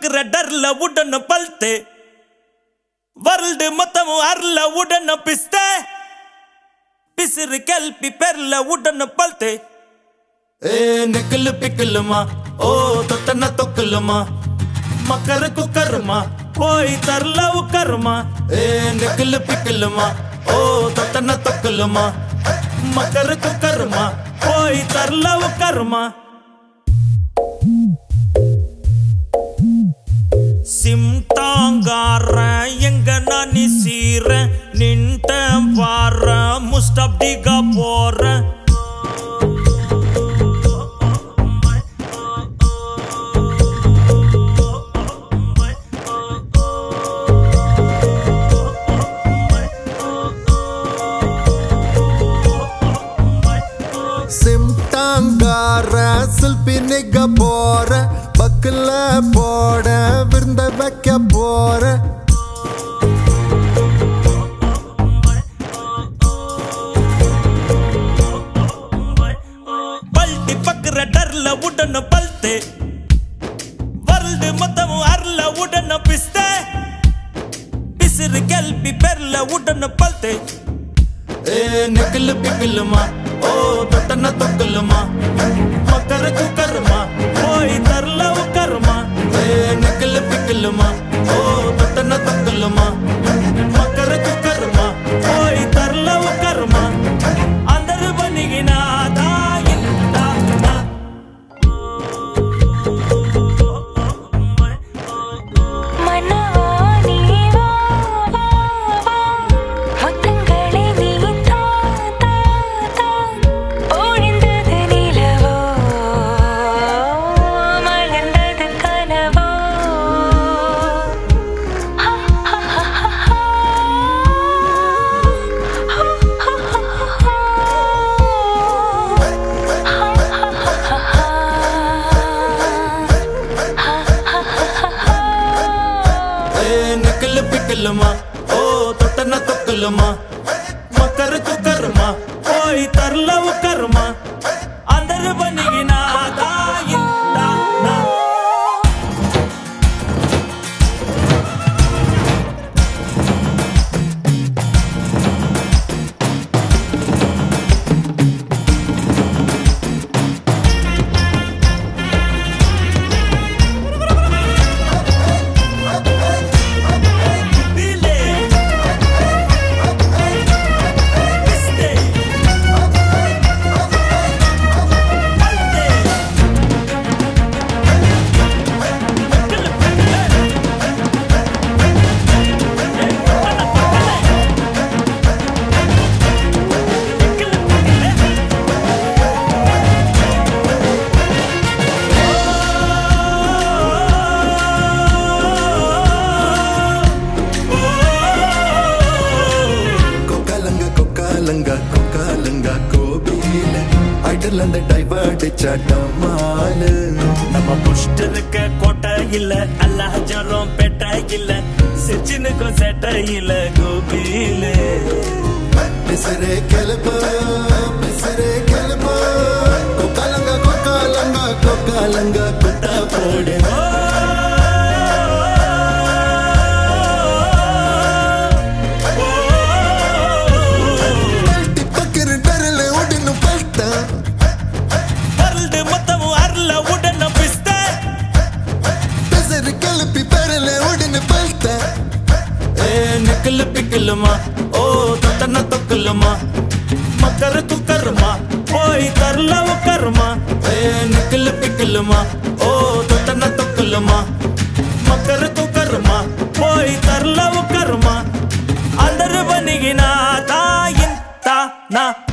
பக்குற டர்ல உடன பல்த்து world ಮೊತ್ತಮು ಅರ್ಲ ಉಡನ್ನ ಪಿಸ್ತೆ பிசிறு கல்பி பெர்ல உடன பல்த்து ஏ நெக்கலு பிக்கலுமா ஓ தொத்தன தொக்கலுமா மக்கர குக்கருமா போய் தரல உக்கருமா ஏ நெக்கலு பிக்கலுமா ஓ தொத்தன தொக்கலுமா மக்கர குக்கருமா போய் தரல உக்கருமா சிம்டாங்கார எங்க நான் சீர நின்ட்ட வார முஸ்டப்டிகா போற சிம்டாங்கார சில்பி நிக்க போற பக்கல போட விருந்த வைக்க போற பல்டி பக்குற டர்ல உடன பல்த்து ವರ್ಲ್ಡ್ ಮೊತ್ತಮು ಅರ್ಲ ಉಡನ ಪಿಸ್ತೆ ಬಿಸಿರು ಕೆಲ್ಪಿ ಪೆರ್ಲ ಉಡನ ಪಲ್ತೆ ಏ ನಿಕ್ಕಲು ಪಿಕ್ಕಲುಮಾ ಓ ತೊಟ್ಟನ ತೊಕ್ಕಲುಮಾ ಮಕರ ಕುಕರ್ಮಾ ಹೋಯ್ ತರ್ಲ ಉಕರ್ಮಾ ಏ ನಿಕ್ಕಲು ಪಿಕ್ಕಲುಮಾ ಓ ತೊಟ್ಟನ ತೊಕ್ಕಲುಮಾ ಮಕರ ಕುಕರ್ಮಾ ಹೋಯ್ ತರ್ಲ ಉಕರ್ಮಾ అందరు బనిగిన దాయిందా மனவா நீவா முத்தங்களே நீ தா தா தா ஒழிந்தது நிலவோ மலர்ந்தது கனவோ ఏ నకలు పిక్కలుమా ఓ తొట్టన తొక్కలుమా మకర కుకర్మా ఓయ్ తర్ల ఉకర్మా అందరు బనిగిన దాయిందా నా Dile. Viste. Malte. கொக்காலங்க கொக்காலங்க கொக்காலங்க கோபியில ஐடல் அந்த டைவர்ட் சட்டமாலு நம்ம புஷ்ட இருக்க கோட்டை இல்ல அல்லாஹ் ஜரம் பெட்ட இல்ல சிச்சினுக்கும் செட்ட இல்ல கோபியில பிசரே கிளப்பு பிசரே கிளப்பு கொக்காலங்க கொக்காலங்க கொக்காலங்க குட்டா போடு பல்ட்டி பக்கிரு டரல உடனு பல்ட்டா ವರ್ಲ್ಡ್ ಮೊತ್ತಮು ಅರ್ಲ ಉಡನ ಪಿಸ್ತೆ பிசரு கிளப்பி பரல உடனு பல்ட்டா ಏ ನಿಕ್ಕಲು ಪಿಕ್ಕಲುಮಾ ಓ ತೊಟ್ಟನ ತೊಕ್ಕಲುಮಾ ಮಕರ ಕುಕರ್ಮಾ ಓಯ್ ತರ್ಲ ಉಕರ್ಮಾ ಏ ನಿಕ್ಕಲು ಪಿಕ್ಕಲುಮಾ ಓ ತೊಟ್ಟನ ತೊಕ್ಕಲುಮಾ ಮಕರ ಕುಕರ್ಮಾ ಓಯ್ ತರ್ಲ ಉಕರ್ಮಾ అందరు బనిగిన తాయింత నా